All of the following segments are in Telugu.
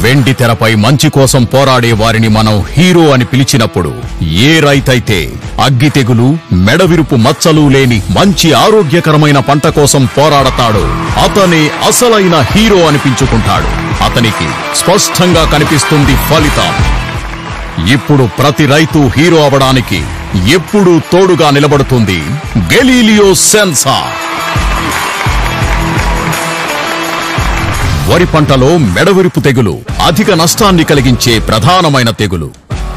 వెండి తెరపై మంచి కోసం పోరాడే వారిని మనం హీరో అని పిలిచినప్పుడు ఏ రైతైతే అగ్గి తెగులు మెడవిరుపు మచ్చలు లేని మంచి ఆరోగ్యకరమైన పంట కోసం పోరాడతాడో అతనే అసలైన హీరో అనిపించుకుంటాడు అతనికి స్పష్టంగా కనిపిస్తుంది ఫలితం ఇప్పుడు ప్రతి రైతు హీరో అవడానికి ఎప్పుడూ తోడుగా నిలబడుతుంది గెలీలియో సెన్సా వరి పంటలో మెడవిరుపు తెగులు అధిక నష్టాన్ని కలిగించే ప్రధానమైన తెగులు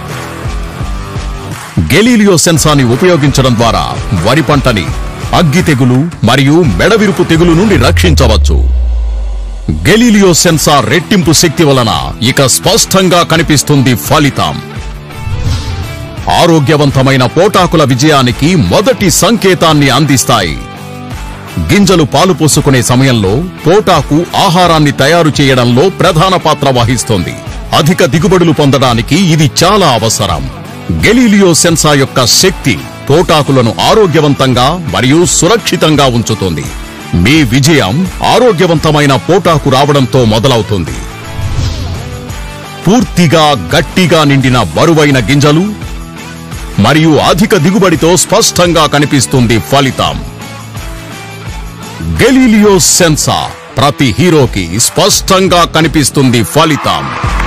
గెలీలియో సెన్సాని ఉపయోగించడం ద్వారా వరి పంటని అగ్గి తెగులు మరియు మెడవిరుపు తెగులు నుండి రక్షించవచ్చు గెలీలియో సెన్సార్ రెట్టింపు శక్తి వలన ఇక స్పష్టంగా కనిపిస్తుంది ఫలితం ఆరోగ్యవంతమైన పోటాకుల విజయానికి మొదటి సంకేతాన్ని అందిస్తాయి గింజలు పాలు పోసుకునే సమయంలో పోటాకు ఆహారాన్ని తయారు చేయడంలో ప్రధాన పాత్ర వహిస్తుంది అధిక దిగుబడులు పొందడానికి ఇది చాలా అవసరం గెలీలియో సెన్సా యొక్క శక్తి పోటాకులను ఆరోగ్యవంతంగా మరియు సురక్షితంగా ఉంచుతుంది మీ విజయం ఆరోగ్యవంతమైన పోటాకు రావడంతో మొదలవుతుంది పూర్తిగా గట్టిగా నిండిన బరువైన గింజలు మరియు అధిక దిగుబడితో స్పష్టంగా కనిపిస్తుంది ఫలితం గెలీలియో సెన్సా ప్రతి హీరోకి స్పష్టంగా కనిపిస్తుంది ఫలితం